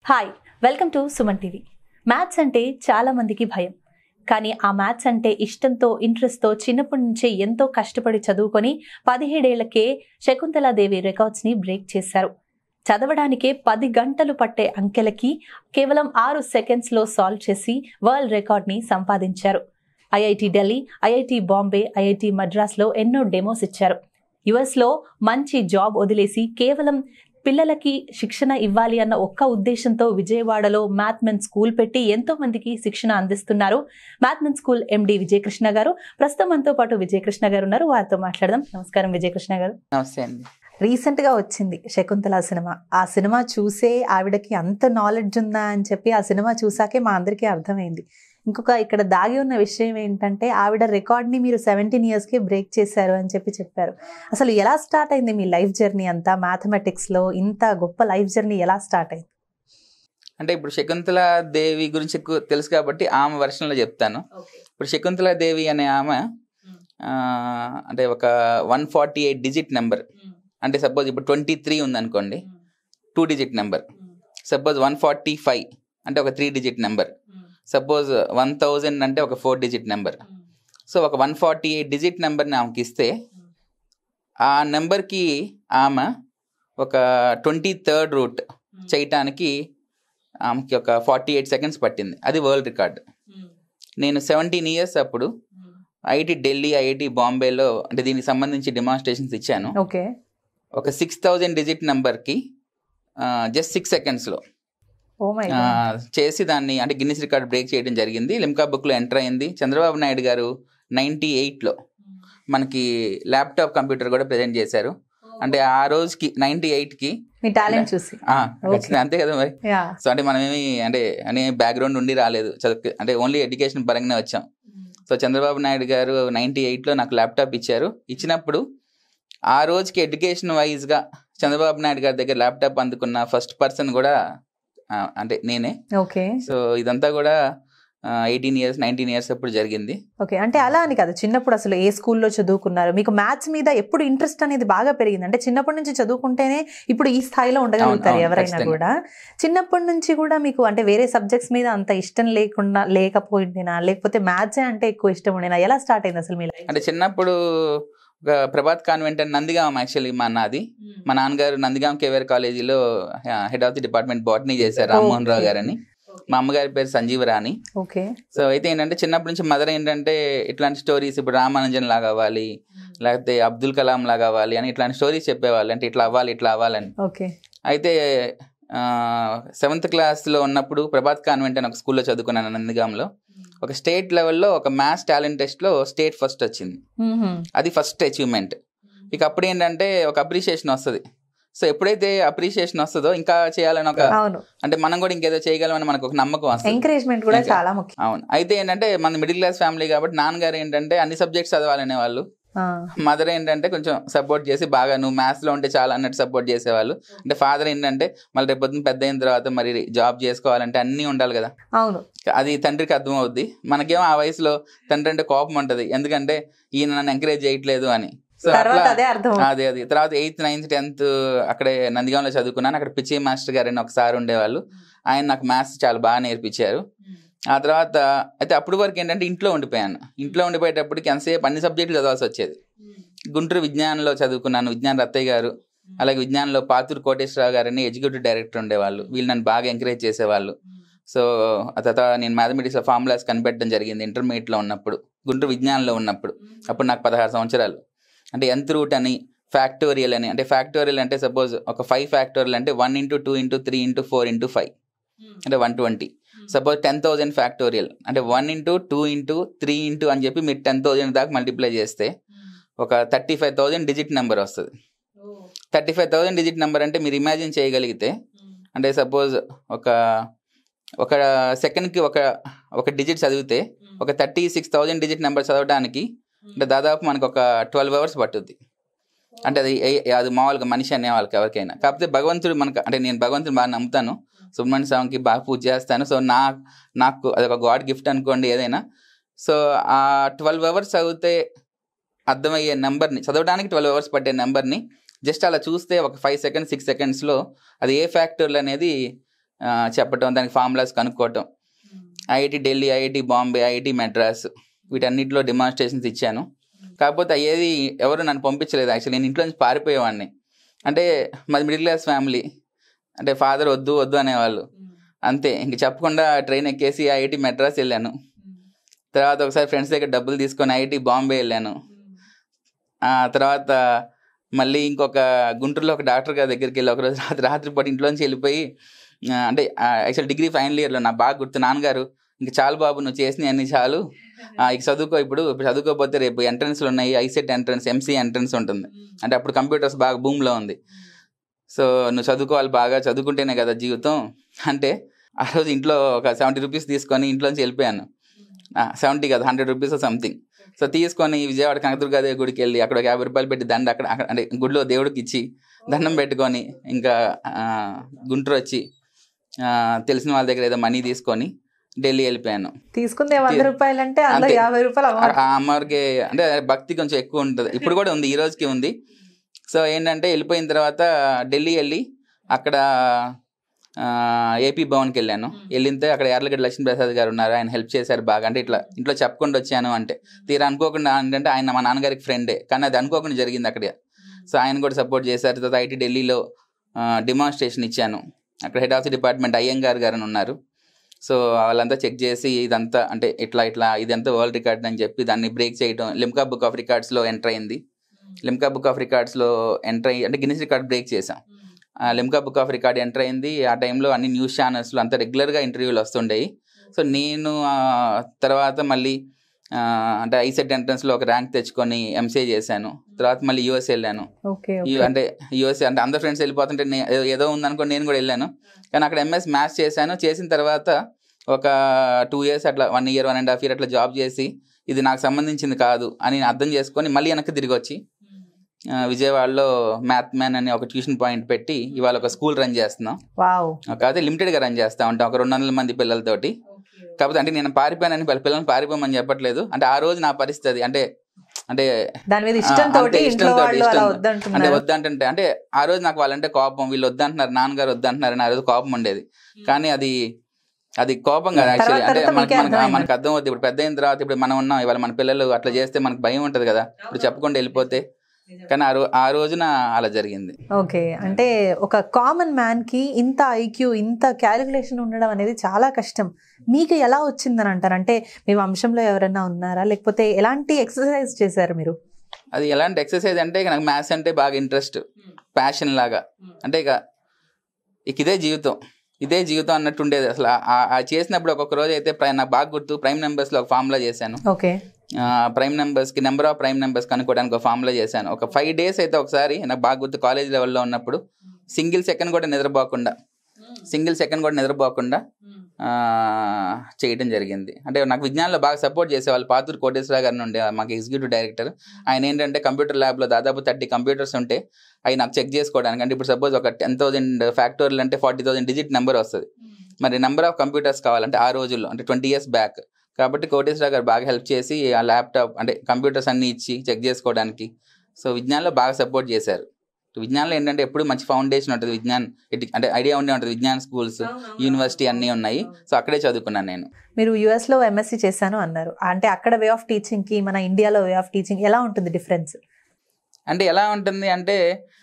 Hi welcome to Suman TV maths అంటే చాలా మందికి భయం కానీ ఆ మ్యాథ్స్ అంటే ఇష్టంతో ఇంట్రెస్ట్తో చిన్నప్పటి నుంచే ఎంతో కష్టపడి చదువుకొని పదిహేడేళ్లకే శకుంతలాదేవి రికార్డ్స్ని బ్రేక్ చేశారు చదవడానికే పది గంటలు పట్టే అంకెలకి కేవలం ఆరు సెకండ్స్లో సాల్వ్ చేసి వరల్డ్ రికార్డ్ని సంపాదించారు IIT Delhi IIT Bombay IIT మద్రాస్లో ఎన్నో డెమోస్ ఇచ్చారు యుఎస్లో మంచి జాబ్ వదిలేసి కేవలం పిల్లలకి శిక్షణ ఇవ్వాలి అన్న ఒక్క ఉద్దేశంతో విజయవాడలో మ్యాథ్మెన్ స్కూల్ పెట్టి ఎంతో మందికి శిక్షణ అందిస్తున్నారు మ్యాథ్మెన్ స్కూల్ ఎండి విజయకృష్ణ గారు ప్రస్తుతం మనతో పాటు విజయకృష్ణ గారు ఉన్నారు వారితో మాట్లాడదాం నమస్కారం విజయకృష్ణ గారు నమస్తే అండి రీసెంట్ గా వచ్చింది శకుంతల సినిమా ఆ సినిమా చూసే ఆవిడకి అంత నాలెడ్జ్ ఉందా అని చెప్పి ఆ సినిమా చూసాకే మా అందరికీ అర్థమైంది ఇంకొక ఇక్కడ దాగి ఉన్న విషయం ఏంటంటే ఆవిడ రికార్డ్ ని మీరు సెవెంటీన్ ఇయర్స్ కి బ్రేక్ చేశారు అని చెప్పి చెప్పారు అసలు ఎలా స్టార్ట్ అయింది మీ లైఫ్ జర్నీ అంతా మ్యాథమెటిక్స్ లో ఇంత గొప్ప లైఫ్ జర్నీ ఎలా స్టార్ట్ అయింది అంటే ఇప్పుడు శకుంతల దేవి గురించి ఎక్కువ తెలుసు కాబట్టి ఆమె version లో చెప్తాను ఇప్పుడు శకుంతల దేవి అనే ఆమె ఆ, అంటే ఒక one forty eight digit number అంటే సపోజ్ ఇప్పుడు ట్వంటీ త్రీ ఉందనుకోండి two digit number suppose one forty five అంటే ఒక three digit number suppose one thousand అంటే ఒక ఫోర్ డిజిట్ నెంబర్ సో ఒక వన్ ఫార్టీ ఎయిట్ డిజిట్ నెంబర్ని ఆమెకి ఇస్తే ఆ నెంబర్కి ఆమె ఒక ట్వంటీ థర్డ్ రూట్ చేయటానికి ఆమెకి ఒక ఫార్టీ ఎయిట్ సెకండ్స్ పట్టింది అది వరల్డ్ రికార్డ్ నేను సెవెంటీన్ ఇయర్స్ అప్పుడు ఐఐటి ఢిల్లీ ఐఐటి బాంబేలో అంటే దీనికి సంబంధించి డెమాన్స్ట్రేషన్స్ ఇచ్చాను ఓకే ఒక సిక్స్ థౌజండ్ డిజిట్ నెంబర్కి జస్ట్ సిక్స్ సెకండ్స్లో ఓ మై చేసి దాన్ని అంటే గిన్నిస్ రికార్డ్ బ్రేక్ చేయడం జరిగింది లిమ్కా బుక్లో ఎంటర్ అయింది చంద్రబాబు నాయుడు గారు నైంటీ ఎయిట్లో మనకి ల్యాప్టాప్ కంప్యూటర్ కూడా ప్రజెంట్ చేశారు అంటే ఆ రోజుకి నైంటీ ఎయిట్కి మీ టాలెంట్ చూసి ఖచ్చితంగా అంతే కదా మరి యా సో అంటే మనం ఏమి అంటే అనే బ్యాక్గ్రౌండ్ ఉండి రాలేదు చదువు అంటే ఓన్లీ ఎడ్యుకేషన్ పరంగానే వచ్చాం సో చంద్రబాబు నాయుడు గారు నైంటీ ఎయిట్లో నాకు ల్యాప్టాప్ ఇచ్చారు ఇచ్చినప్పుడు ఆ రోజుకి ఎడ్యుకేషన్ వైజ్గా చంద్రబాబు నాయుడు గారి దగ్గర ల్యాప్టాప్ అందుకున్న ఫస్ట్ పర్సన్ కూడా ఆ, అంటే నేనే ఓకే సో ఇదంతా కూడా ఎయిటీన్ ఇయర్స్ నైన్టీన్ ఇయర్స్ అప్పుడు జరిగింది ఓకే అంటే అలా అని కాదు చిన్నప్పుడు అసలు ఏ స్కూల్లో చదువుకున్నారు మీకు మ్యాథ్స్ మీద ఎప్పుడు ఇంట్రెస్ట్ అనేది బాగా పెరిగింది అంటే చిన్నప్పటి నుంచి చదువుకుంటేనే ఇప్పుడు ఈ స్థాయిలో ఉండగలుగుతారు అవును, ఎవరైనా ఖచ్చితంగా. కూడా చిన్నప్పటి నుంచి కూడా మీకు అంటే వేరే సబ్జెక్ట్స్ మీద అంత ఇష్టం లేకుండా లేకపోయిందేనా లేకపోతే మ్యాథ్స్ అంటే ఎక్కువ ఇష్టం ఉండేనా ఎలా స్టార్ట్ అయింది అసలు మీ లైఫ్ అంటే చిన్నప్పుడు ఒక ప్రభాత్ కాన్వెంట్ అని నందిగాం యాక్చువల్లీ మా నాది మా నాన్నగారు నందిగాం కేవర్ కాలేజీలో head of the department botany చేశారు రామ్మోహన్ రావు గారని మా అమ్మగారి పేరు సంజీవరాణి ఓకే సో అయితే ఏంటంటే చిన్నప్పటి నుంచి మదర్ ఏంటంటే ఇట్లాంటి స్టోరీస్ ఇప్పుడు రామానుజన్ లాగా అవ్వాలి లేకపోతే అబ్దుల్ కలాం లాగా అవ్వాలి అని ఇట్లాంటి స్టోరీస్ చెప్పేవాళ్ళు అంటే ఇట్లా అవ్వాలి ఇట్లా అవ్వాలని ఓకే అయితే సెవెంత్ క్లాస్లో ఉన్నప్పుడు ప్రభాత్ కాన్వెంట్ అని ఒక స్కూల్లో చదువుకున్నాను నందిగాంలో ఒక స్టేట్ లెవెల్లో ఒక మ్యాథ్స్ టాలెంట్ టెస్ట్లో స్టేట్ ఫస్ట్ వచ్చింది అది ఫస్ట్ అచీవ్మెంట్ ఇక అప్పుడు ఏంటంటే ఒక అప్రిషియేషన్ వస్తుంది సో ఎప్పుడైతే అప్రిషియేషన్ వస్తుందో ఇంకా చేయాలని ఒక అవును అంటే మనం కూడా ఇంకేదో చేయగలమని మనకు ఒక నమ్మకం వస్తుంది ఎంకరేజ్మెంట్ కూడా ఇంకా. చాలా ముఖ్యం అవును అయితే ఏంటంటే మన మిడిల్ క్లాస్ ఫ్యామిలీ కాబట్టి నాన్నగారు ఏంటంటే అన్ని సబ్జెక్ట్స్ చదవాలనే వాళ్ళు ఆ, మదర్ ఏంటంటే కొంచెం సపోర్ట్ చేసి బాగా నువ్వు మ్యాథ్స్ లో ఉంటే చాలా అన్నట్టు సపోర్ట్ చేసేవాళ్ళు అంటే ఫాదర్ ఏంటంటే మళ్ళీ రేపు పొద్దున్న పెద్ద అయిన తర్వాత మరి జాబ్ చేసుకోవాలంటే అన్నీ ఉండాలి కదా అవును అది తండ్రికి అర్థం అవుద్ది మనకేమో ఆ వయసులో తండ్రి అంటే కోపం ఉంటది ఎందుకంటే ఈయన నన్ను ఎంకరేజ్ చేయట్లేదు అని సో తర్వాత అట్లా అదే అర్థం అదే అది తర్వాత ఎయిత్ నైన్త్ టెన్త్ అక్కడే నందిగాంలో చదువుకున్నాను అక్కడ పిచ్చి మాస్టర్ గారు అని ఒక సార్ ఉండేవాళ్ళు ఆయన నాకు మ్యాథ్స్ చాలా బాగా నేర్పించారు ఆ తర్వాత అయితే అప్పుడు వరకు ఏంటంటే ఇంట్లో ఉండిపోయాను ఇంట్లో ఉండిపోయేటప్పటికి ఎంతసేపు అన్ని సబ్జెక్టులు చదవాల్సి వచ్చేది గుంటూరు విజ్ఞానంలో చదువుకున్నాను విజ్ఞాన్ రత్తయ్య గారు అలాగే విజ్ఞానంలో పాతూరు కోటేశ్వరరావు గారని ఎగ్జిక్యూటివ్ డైరెక్టర్ ఉండేవాళ్ళు వీళ్ళు నన్ను బాగా ఎంకరేజ్ చేసేవాళ్ళు సో ఆ తర్వాత నేను మ్యాథమెటిక్స్లో ఫార్ములాస్ కనిపెట్టడం జరిగింది ఇంటర్మీడియట్లో ఉన్నప్పుడు గుంటూరు విజ్ఞానంలో ఉన్నప్పుడు అప్పుడు నాకు పదహారు సంవత్సరాలు అంటే ఎంత రూట్ అని ఫ్యాక్టోరియల్ అని అంటే ఫ్యాక్టోరియల్ అంటే సపోజ్ ఒక ఫైవ్ ఫ్యాక్టోరియల్ అంటే one into two into three into four into five అంటే one twenty suppose ten thousand factorial అంటే one into two into three into అని చెప్పి మీరు టెన్ థౌజండ్ దాకా మల్టిప్లై చేస్తే ఒక thirty five thousand digit number వస్తుంది thirty five thousand digit number అంటే మీరు ఇమాజిన్ చేయగలిగితే అంటే సపోజ్ ఒక ఒక సెకండ్కి ఒక ఒక డిజిట్ చదివితే ఒక thirty six thousand digit number చదవడానికి అంటే దాదాపు మనకు ఒక ట్వెల్వ్ అవర్స్ పట్టుద్ది అంటే అది ఏ- అది మామూలుగా మనిషి అనే వాళ్ళకి ఎవరికైనా కాకపోతే భగవంతుడు మనకు అంటే నేను భగవంతుని బాగా నమ్ముతాను సుబ్రహ్మణ్య స్వామికి బాగా పూజ చేస్తాను సో నా నాకు అది ఒక గాడ్ గిఫ్ట్ అనుకోండి ఏదైనా సో ఆ ట్వెల్వ్ అవర్స్ చదివితే అర్థమయ్యే నెంబర్ని చదవడానికి ట్వెల్వ్ అవర్స్ పట్టే నెంబర్ని జస్ట్ అలా చూస్తే ఒక ఫైవ్ సెకండ్స్ సిక్స్ సెకండ్స్లో అది ఏ ఫ్యాక్టర్లు అనేది ఆ, చెప్పటం దానికి ఫార్ములాస్ కనుక్కోవటం IIT Delhi IIT Bombay IIT Madras వీటన్నిటిలో డెమాన్స్ట్రేషన్స్ ఇచ్చాను కాకపోతే ఏది ఎవరు నన్ను పంపించలేదు యాక్చువల్లీ నేను ఇంట్లో నుంచి పారిపోయేవాడిని అంటే మాది మిడిల్ క్లాస్ ఫ్యామిలీ అంటే ఫాదర్ వద్దు వద్దు అనేవాళ్ళు అంతే ఇంక చెప్పకుండా ట్రైన్ ఎక్కేసి ఐఐటి మెడ్రాస్ వెళ్ళాను తర్వాత ఒకసారి ఫ్రెండ్స్ దగ్గర డబ్బులు తీసుకొని ఐఐటి బాంబే వెళ్ళాను ఆ తర్వాత మళ్ళీ ఇంకొక గుంటూరులో ఒక డాక్టర్ గారి దగ్గరికి వెళ్ళి ఒకరోజు రాత్రి రాత్రిపూట ఇంట్లోంచి వెళ్ళిపోయి ఆ, అంటే యాక్చువల్ డిగ్రీ ఫైనల్ ఇయర్లో నా బాగా గుర్తు నాన్నగారు ఇంక చాలు బాబు నువ్వు చేసిన అన్ని చాలు ఆ, ఇక చదువుకో ఇప్పుడు ఇప్పుడు చదువుకోకపోతే రేపు ఎంట్రన్స్లు ఉన్నాయి ఐసెట్ ఎంట్రన్స్ ఎంసీ ఎంట్రన్స్ ఉంటుంది అంటే అప్పుడు కంప్యూటర్స్ బాగా భూమిలో ఉంది సో నువ్వు చదువుకోవాలి బాగా చదువుకుంటేనే కదా జీవితం అంటే ఆ రోజు ఇంట్లో ఒక సెవెంటీ రూపీస్ తీసుకొని ఇంట్లోంచి వెళ్ళిపోయాను సెవెంటీ కదా హండ్రెడ్ రూపీస్ సంథింగ్ సో తీసుకొని విజయవాడ కనకదుర్గాదేవి గుడికి వెళ్ళి అక్కడ ఒక యాభై రూపాయలు పెట్టి దండ అక్కడ అక్కడ- అంటే గుడిలో దేవుడికి ఇచ్చి దండం పెట్టుకొని ఇంకా ఆ, గుంటూరు వచ్చి ఆ, తెలిసిన వాళ్ళ దగ్గర ఏదో మనీ తీసుకొని ఢిల్లీ వెళ్ళిపోయాను తీసుకుంది వంద తీ- రూపాయలు అంటే అందులో అంతే. యాభై రూపాయలు ఆ అమౌంట్ ఆ అమ్మవారికి అంటే భక్తి కొంచెం ఎక్కువ ఉంటుంది ఇప్పుడు కూడా ఉంది ఈ రోజుకి ఉంది సో ఏంటంటే వెళ్ళిపోయిన తర్వాత ఢిల్లీ వెళ్ళి అక్కడ ఆ, ఏపీ భవన్కి వెళ్ళాను వెళ్ళితే అక్కడ యార్లగడ్డ లక్ష్మీప్రసాద్ గారు ఉన్నారు ఆయన హెల్ప్ చేశారు బాగా అంటే ఇట్లా ఇంట్లో చెప్పకుండా వచ్చాను అంటే తీరా అనుకోకుండా అంటే ఆయన మా నాన్నగారికి ఫ్రెండే కానీ అది అనుకోకుండా జరిగింది అక్కడ సో ఆయన కూడా సపోర్ట్ చేశారు తర్వాత ఐటీ ఢిల్లీలో డిమాన్స్ట్రేషన్ ఇచ్చాను అక్కడ head of the department Iyengar garu అని ఉన్నారు సో వాళ్ళంతా చెక్ చేసి ఇదంతా అంటే ఇట్లా ఇట్లా ఇదంతా వరల్డ్ రికార్డ్ అని చెప్పి దాన్ని బ్రేక్ చేయడం లిమ్కా బుక్ ఆఫ్ రికార్డ్స్లో ఎంటర్ అయింది లిమ్కా బుక్ ఆఫ్ రికార్డ్స్లో ఎంటర్ అయ్యి అంటే గిన్నిస్ రికార్డ్ బ్రేక్ చేసాం ఆ Limca book of record enter అయింది ఆ టైంలో అన్ని న్యూస్ ఛానల్స్లో అంతా రెగ్యులర్గా ఇంటర్వ్యూలు వస్తుండేవి సో నేను ఆ, తర్వాత మళ్ళీ ఆ, అంటే ఐసెట్ ఎంట్రన్స్లో ఒక ర్యాంక్ తెచ్చుకొని ఎంసీఏ చేశాను తర్వాత మళ్ళీ యూఎస్ వెళ్ళాను ఓకే ఈ- అంటే యూఎస్ అంటే అందరు ఫ్రెండ్స్ వెళ్ళిపోతుంటే నే- ఏదో- ఏదో ఉందనుకో నేను కూడా వెళ్ళాను కానీ అక్కడ ఎంఎస్ మ్యాథ్స్ చేశాను చేసిన తర్వాత ఒక టూ ఇయర్స్ అట్లా one year one and half year అట్లా జాబ్ చేసి ఇది నాకు సంబంధించింది కాదు అని నేను అర్థం చేసుకొని మళ్ళీ వెనక్కి తిరిగి వచ్చి ఆ, విజయవాడలో మ్యాథ్ మ్యాన్ అని ఒక ట్యూషన్ పాయింట్ పెట్టి ఇవాళ ఒక స్కూల్ రన్ చేస్తున్నాం వావ్ కాకపోతే లిమిటెడ్గా రన్ చేస్తా ఉంటాం ఒక రెండు వందల మంది పిల్లలతోటి కాకపోతే అంటే నేను పారిపోయానని వాళ్ళ పిల్లల్ని పారిపోమని చెప్పట్లేదు అంటే ఆ రోజు నా పరిస్థితి అంటే అంటే దాని మీద ఇష్టం అంతే, తోటి ఇంట్లో ఇష్టంతోటి, వాళ్ళు అలా ఇష్టంతో. అంటే వద్దంటున్నారు వద్దంటే అంటే ఆ రోజు నాకు వాళ్ళంటే కోపం వీళ్ళు వద్దంటున్నారు నాన్నగారు వద్దంటున్నారు అని ఆ రోజు కోపం ఉండేది కానీ అది అది కోపం కదా తర్వాత యాక్చువల్లీ అంటే తర్వాత మనకి మీకే మనకి అర్థమైంది. మనకు అర్థం అవుతుంది ఇప్పుడు పెద్ద అయిన తర్వాత ఇప్పుడు మనం ఉన్నాం ఇవాళ మన పిల్లలు అట్లా చేస్తే మనకు భయం ఉంటది కదా ఇప్పుడు చెప్పకుండా వెళ్ళిపోతే కానీ ఆ రో ఆ రోజున అలా జరిగింది ఓకే అంటే ఒక కామన్ మ్యాన్ కి ఇంత ఐక్యూ ఇంత క్యాలిక్యులేషన్ ఉండడం అనేది చాలా కష్టం మీకు ఎలా వచ్చిందని అంటారు అంటే మీ వంశంలో ఎవరైనా ఉన్నారా లేకపోతే ఎలాంటి ఎక్సర్సైజ్ చేశారు మీరు అది ఎలాంటి ఎక్సర్సైజ్ అంటే ఇక నాకు మ్యాథ్స్ అంటే బాగా ఇంట్రెస్ట్ ప్యాషన్ లాగా అంటే ఇక ఇక ఇదే జీవితం ఇదే జీవితం అన్నట్టు ఉండేది అసలు ఆ- ఆ- ఆ చేసినప్పుడు ఒక్కొక్క రోజు అయితే ప్ర- నాకు బాగా గుర్తు ప్రైమ్ నెంబర్స్లో ఒక ఫార్ములా చేశాను ఓకే ప్రైమ్ నెంబర్స్కి నెంబర్ ఆఫ్ ప్రైమ్ నెంబర్స్ కనుక్కోవడానికి ఒక ఫార్ములా చేశాను ఒక ఫైవ్ డేస్ అయితే ఒకసారి నాకు బాగా గుర్తు కాలేజ్ లెవెల్లో ఉన్నప్పుడు సింగిల్ సెకండ్ కూడా నిద్రపోకుండా సింగిల్ సెకండ్ కూడా నిద్రపోకుండా ఆ, చేయడం జరిగింది అంటే నాకు విజ్ఞానంలో బాగా సపోర్ట్ చేసేవాళ్ళు పాతూరు కోటేశ్వర గారిని ఉండే మాకు ఎగ్జిక్యూటివ్ డైరెక్టర్ ఆయన ఏంటంటే కంప్యూటర్ ల్యాబ్లో దాదాపు థర్టీ కంప్యూటర్స్ ఉంటే అవి నాకు చెక్ చేసుకోవడానికి అంటే ఇప్పుడు సపోజ్ ఒక టెన్ థౌసండ్ ఫ్యాక్టోరియల్ అంటే ఫార్టీ థౌసండ్ డిజిట్ నెంబర్ వస్తుంది మరి నెంబర్ ఆఫ్ కంప్యూటర్స్ కావాలంటే ఆ రోజుల్లో అంటే ట్వంటీ ఇయర్స్ బ్యాక్ కాబట్టి కోటేశ్వర గారు బాగా హెల్ప్ చేసి ఆ ల్యాప్టాప్ అంటే కంప్యూటర్స్ అన్ని ఇచ్చి చెక్ చేసుకోవడానికి సో విజ్ఞానంలో బాగా సపోర్ట్ చేశారు విజ్ఞానంలో ఏంటంటే ఎప్పుడు మంచి ఫౌండేషన్ ఉంటుంది విజ్ఞాన్ ఎడ్యు- అంటే ఐడియా ఉండే ఉంటుంది విజ్ఞాన్ స్కూల్స్ యూనివర్సిటీ అన్నీ ఉన్నాయి సో అక్కడే చదువుకున్నాను నేను మీరు యుఎస్ లో ఎంఎస్సి చేశాను అన్నారు అంటే అక్కడ వే ఆఫ్ టీచింగ్ కి మన ఇండియాలో వే ఆఫ్ టీచింగ్ ఎలా ఉంటుంది డిఫరెన్స్ అంటే ఎలా ఉంటుంది అంటే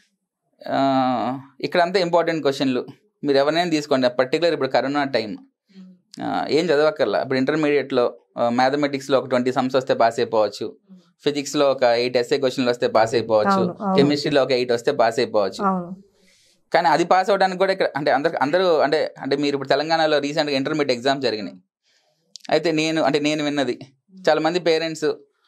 ఆ, ఇక్కడ అంతా ఇంపార్టెంట్ క్వశ్చన్లు మీరు ఎవరినైనా తీసుకోండి పర్టికులర్ ఇప్పుడు కరోనా టైం ఏం చదవక్కర్లా ఇప్పుడు ఇంటర్మీడియట్లో మ్యాథమెటిక్స్లో ఒక ట్వంటీ సమ్స్ వస్తే పాస్ అయిపోవచ్చు ఫిజిక్స్లో ఒక ఎయిట్ ఎస్ఏ క్వశ్చన్లు వస్తే పాస్ అయిపోవచ్చు అవును, అవును. కెమిస్ట్రీలో ఒక ఎయిట్ వస్తే పాస్ అయిపోవచ్చు అవును కానీ అది పాస్ అవడానికి కూడా ఇక్కడ అంటే అందరు అందరూ అంటే అంటే మీరు ఇప్పుడు తెలంగాణలో రీసెంట్గా ఇంటర్మీడియట్ ఎగ్జామ్స్ జరిగినాయి అయితే నేను అంటే నేను విన్నది చాలా మంది పేరెంట్స్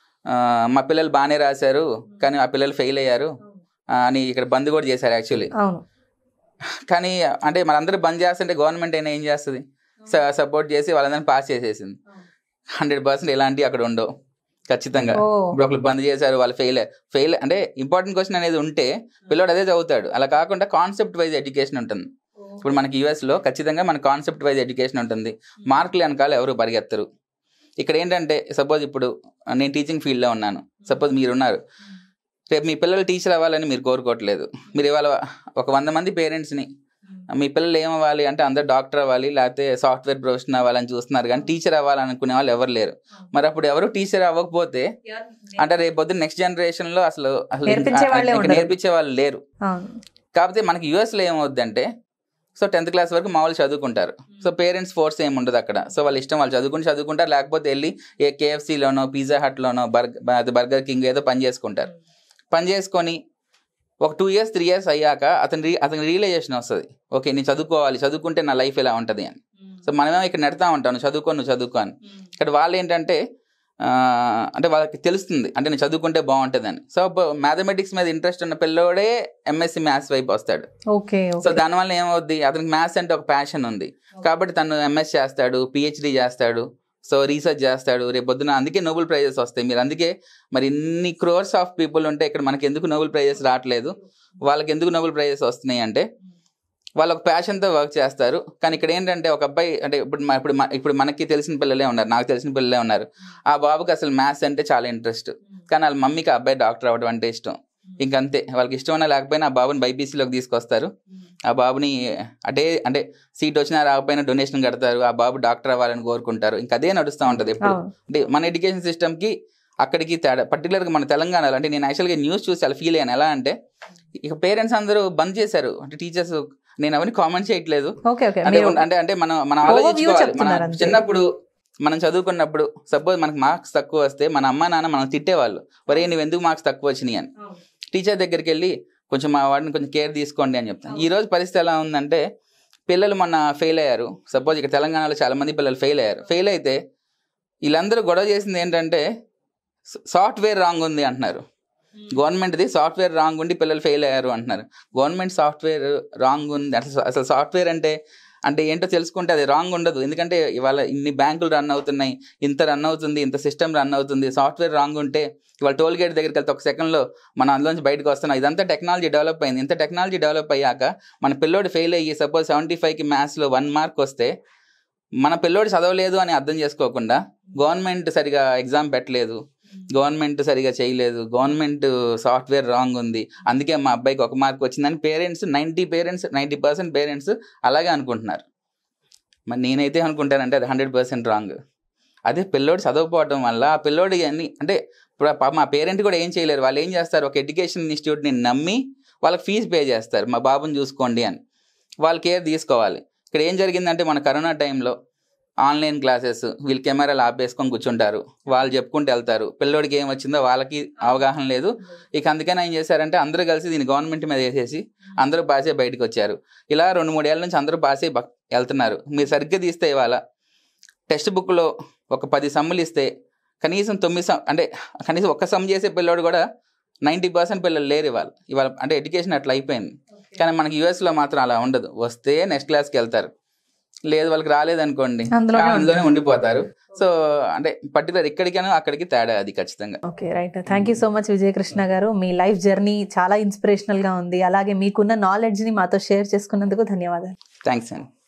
మా పిల్లలు బాగానే రాశారు కానీ ఆ పిల్లలు ఫెయిల్ అయ్యారు ఆ, అని ఇక్కడ బంద్ కూడా చేశారు యాక్చువల్లీ అవును కానీ అంటే మనందరూ బంద్ చేస్తుంటే గవర్నమెంట్ అయినా ఏం చేస్తుంది సపోర్ట్ చేసి వాళ్ళందరినీ పాస్ చేసేసింది హండ్రెడ్ పర్సెంట్ ఎలాంటివి అక్కడ ఉండవు ఖచ్చితంగా ఓ ఇప్పుడు ఒకళ్ళు బంద్ చేశారు వాళ్ళు ఫెయిల్ ఫెయిల్ అంటే ఇంపార్టెంట్ క్వశ్చన్ అనేది ఉంటే పిల్లోడు అదే చదువుతాడు అలా కాకుండా కాన్సెప్ట్ వైజ్ ఎడ్యుకేషన్ ఉంటుంది ఇప్పుడు మనకి యూఎస్ లో ఖచ్చితంగా మన కాన్సెప్ట్ వైజ్ ఎడ్యుకేషన్ ఉంటుంది మార్కులు వెనకాల ఎవరు పరిగెత్తరు ఇక్కడ ఏంటంటే సపోజ్ ఇప్పుడు నేను టీచింగ్ ఫీల్డ్లో ఉన్నాను సపోజ్ మీరు ఉన్నారు రేపు మీ పిల్లలు టీచర్ అవ్వాలని మీరు కోరుకోవట్లేదు మీరు ఇవాళ ఒక వంద మంది పేరెంట్స్ని మీ పిల్లలు ఏం అవ్వాలి అంటే అందరు డాక్టర్ అవ్వాలి లేకపోతే సాఫ్ట్వేర్ ప్రొఫెషన్ అవ్వాలని చూస్తున్నారు కానీ టీచర్ అవ్వాలనుకునే వాళ్ళు ఎవరు లేరు మరి అప్పుడు ఎవరు టీచర్ అవ్వకపోతే అంటే రేపు పొద్దున్న నెక్స్ట్ జనరేషన్ లో అసలు అసలు నేర్పించే వాళ్ళే ఇంకా ఉండరు. నేర్పించే వాళ్ళు లేరు అవును కాకపోతే మనకి యుఎస్ లో ఏమవుద్దంటే సో టెన్త్ క్లాస్ వరకు మామూలు చదువుకుంటారు సో పేరెంట్స్ ఫోర్స్ ఏమి ఉండదు అక్కడ సో వాళ్ళ ఇష్టం వాళ్ళు చదువుకుంటే చదువుకుంటారు లేకపోతే వెళ్ళి ఏ కేఎఫ్సీలోనో పిజ్జా హట్లోనో బర్గర్ బర్గర్ కింగ్ ఏదో పని చేసుకుంటారు పని చేసుకొని ఒక టూ ఇయర్స్ త్రీ ఇయర్స్ అయ్యాక అతని రీ అతని రియలైజేషన్ వస్తుంది ఓకే నేను చదువుకోవాలి చదువుకుంటే నా లైఫ్ ఎలా ఉంటుంది అని సో మనమేమో ఇక్కడ నెడతా ఉంటాం నువ్వు చదువుకో నువ్వు చదువుకో అని ఇక్కడ వాళ్ళు ఏంటంటే ఆ, అంటే వాళ్ళకి తెలుస్తుంది అంటే నేను చదువుకుంటే బాగుంటుంది అని సో మ్యాథమెటిక్స్ మీద ఇంట్రెస్ట్ ఉన్న పిల్లోడే ఎంఎస్సి మ్యాథ్స్ వైపు వస్తాడు ఓకే సో ఓకే దానివల్ల ఏమవుద్ది అతనికి మ్యాథ్స్ అంటే ఒక ప్యాషన్ ఉంది కాబట్టి తను ఎంఎస్ చేస్తాడు పిహెచ్డి చేస్తాడు సో రీసెర్చ్ చేస్తాడు రేపు పొద్దున అందుకే నోబెల్ ప్రైజెస్ వస్తాయి మీరు అందుకే మరి ఇన్ని క్రోర్స్ ఆఫ్ పీపుల్ ఉంటే ఇక్కడ మనకి ఎందుకు నోబెల్ ప్రైజెస్ రావట్లేదు వాళ్ళకి ఎందుకు నోబెల్ ప్రైజెస్ వస్తున్నాయి అంటే వాళ్ళు ఒక ప్యాషన్తో వర్క్ చేస్తారు కానీ ఇక్కడ ఏంటంటే ఒక అబ్బాయి అంటే ఇప్పుడు మ- ఇప్పుడు మ- ఇప్పుడు మనకి తెలిసిన పిల్లలే ఉన్నారు నాకు తెలిసిన పిల్లలే ఉన్నారు ఆ బాబుకి అసలు మ్యాథ్స్ అంటే చాలా ఇంట్రెస్ట్ కానీ వాళ్ళ మమ్మీకి ఆ అబ్బాయి డాక్టర్ అవ్వడం అంటే ఇష్టం ఇంకంతే వాళ్ళకి ఇష్టం ఉన్నా లేకపోయినా ఆ బాబుని బైపీసీలోకి తీసుకొస్తారు ఆ బాబుని అటే అంటే సీట్ వచ్చినా రాకపోయినా డొనేషన్ కడతారు ఆ బాబు డాక్టర్ అవ్వాలని కోరుకుంటారు ఇంకా అదే నడుస్తూ ఉంటుంది ఎప్పుడు అవును అంటే మన ఎడ్యుకేషన్ సిస్టమ్కి అక్కడికి తేడా పర్టికులర్గా మన తెలంగాణలో అంటే నేను యాక్చువల్గా న్యూస్ చూసి అలా ఫీల్ అయ్యాను ఎలా అంటే ఇక పేరెంట్స్ అందరూ బంద్ చేశారు అంటే టీచర్స్ నేను అవన్నీ కామెంట్ చేయట్లేదు ఓకే ఓకే అంటే మీరు అంటే అంటే మనం మనం Overview ఆలోచించుకోవాలి మన చెప్తున్నారు అంతే. చిన్నప్పుడు మనం చదువుకున్నప్పుడు సపోజ్ మనకు మార్క్స్ తక్కువ వస్తే మన అమ్మ నాన్న మనం తిట్టేవాళ్ళు ఒరే నువ్వు ఎందుకు మార్క్స్ తక్కువ వచ్చినాయి అని టీచర్ దగ్గరికి వెళ్ళి కొంచెం మా వాడిని కొంచెం కేర్ తీసుకోండి అని చెప్తాను ఈ రోజు పరిస్థితి ఎలా ఉందంటే పిల్లలు మొన్న ఫెయిల్ అయ్యారు సపోజ్ ఇక్కడ తెలంగాణలో చాలా మంది పిల్లలు ఫెయిల్ అయ్యారు ఫెయిల్ అయితే వీళ్ళందరూ గొడవ చేసింది ఏంటంటే సాఫ్ట్వేర్ రాంగ్ ఉంది అంటున్నారు గవర్నమెంట్ది సాఫ్ట్వేర్ రాంగ్ ఉండి పిల్లలు ఫెయిల్ అయ్యారు అంటున్నారు గవర్నమెంట్ సాఫ్ట్వేర్ రాంగ్ ఉంది అసలు అసలు సాఫ్ట్వేర్ అంటే అంటే ఏంటో తెలుసుకుంటే అది రాంగ్ ఉండదు ఎందుకంటే ఇవాళ ఇన్ని బ్యాంకులు రన్ అవుతున్నాయి ఇంత రన్ అవుతుంది ఇంత సిస్టమ్ రన్ అవుతుంది సాఫ్ట్వేర్ రాంగ్ ఉంటే ఇవాళ టోల్ గేట్ దగ్గరికి వెళ్తే ఒక సెకండ్లో మనం అందులోంచి బయటకు వస్తున్నాం ఇదంతా టెక్నాలజీ డెవలప్ అయింది ఇంత టెక్నాలజీ డెవలప్ అయ్యాక మన పిల్లోడు ఫెయిల్ అయ్యి సపోజ్ సెవెంటీ ఫైవ్కి మ్యాథ్స్లో వన్ మార్క్ వస్తే మన పిల్లోడు చదవలేదు అని అర్థం చేసుకోకుండా గవర్నమెంట్ సరిగా ఎగ్జామ్ పెట్టలేదు గవర్నమెంట్ సరిగా చేయలేదు గవర్నమెంట్ సాఫ్ట్వేర్ రాంగ్ ఉంది అందుకే మా అబ్బాయికి ఒక మార్క్ వచ్చిందని parents ninety parents ninety percent parents అలాగే అనుకుంటున్నారు మరి నేనైతే అనుకుంటానంటే అది హండ్రెడ్ పర్సెంట్ రాంగ్ అదే పిల్లోడు చదవకపోవడం వల్ల ఆ పిల్లోడి అన్ని అంటే ఇప్పుడు ఆ పాప మా పేరెంట్ కూడా ఏం చేయలేరు వాళ్ళు ఏం చేస్తారు ఒక ఎడ్యుకేషన్ ఇన్స్టిట్యూట్ని నమ్మి వాళ్ళకి ఫీజు పే చేస్తారు మా బాబుని చూసుకోండి అని వాళ్ళు కేర్ తీసుకోవాలి ఇక్కడ ఏం జరిగిందంటే మన కరోనా టైంలో ఆన్లైన్ క్లాసెస్ వీళ్ళు కెమెరాలు ఆపేసుకొని కూర్చుంటారు వాళ్ళు చెప్పుకుంటూ వెళ్తారు పిల్లోడికి ఏం వచ్చిందో వాళ్ళకి అవగాహన లేదు ఇక అందుకని ఏం చేశారంటే అందరూ కలిసి దీన్ని గవర్నమెంట్ మీద వేసేసి అందరూ పాసే బయటకు వచ్చారు ఇలా రెండు మూడేళ్ల నుంచి అందరూ పాసే బక్- వెళ్తున్నారు మీరు సరిగ్గా తీస్తే ఇవాళ టెక్స్ట్ బుక్లో ఒక పది సమ్ములు ఇస్తే కనీసం తొమ్మిది సమ్ అంటే కనీసం ఒక్క సమ్ చేసే పిల్లోడు కూడా నైంటీ పర్సెంట్ పిల్లలు లేరు ఇవాళ ఇవాళ అంటే ఎడ్యుకేషన్ అట్లా అయిపోయింది కానీ మనకి యూఎస్లో మాత్రం అలా ఉండదు వస్తే నెక్స్ట్ క్లాస్కి వెళ్తారు లేదు వాళ్ళకి రాలేదనుకోండి అందులోనే అందులోనే ఉండిపోతారు సో అంటే పర్టికులర్ ఇక్కడికైనా అక్కడికి తేడా అది ఖచ్చితంగా okay right thank you so much Vijayakrishna garu మీ లైఫ్ జర్నీ చాలా ఇన్స్పిరేషనల్ గా ఉంది అలాగే మీకున్న నాలెడ్జ్ ని మాతో షేర్ చేసుకున్నందుకు ధన్యవాదాలు థ్యాంక్స్ అండి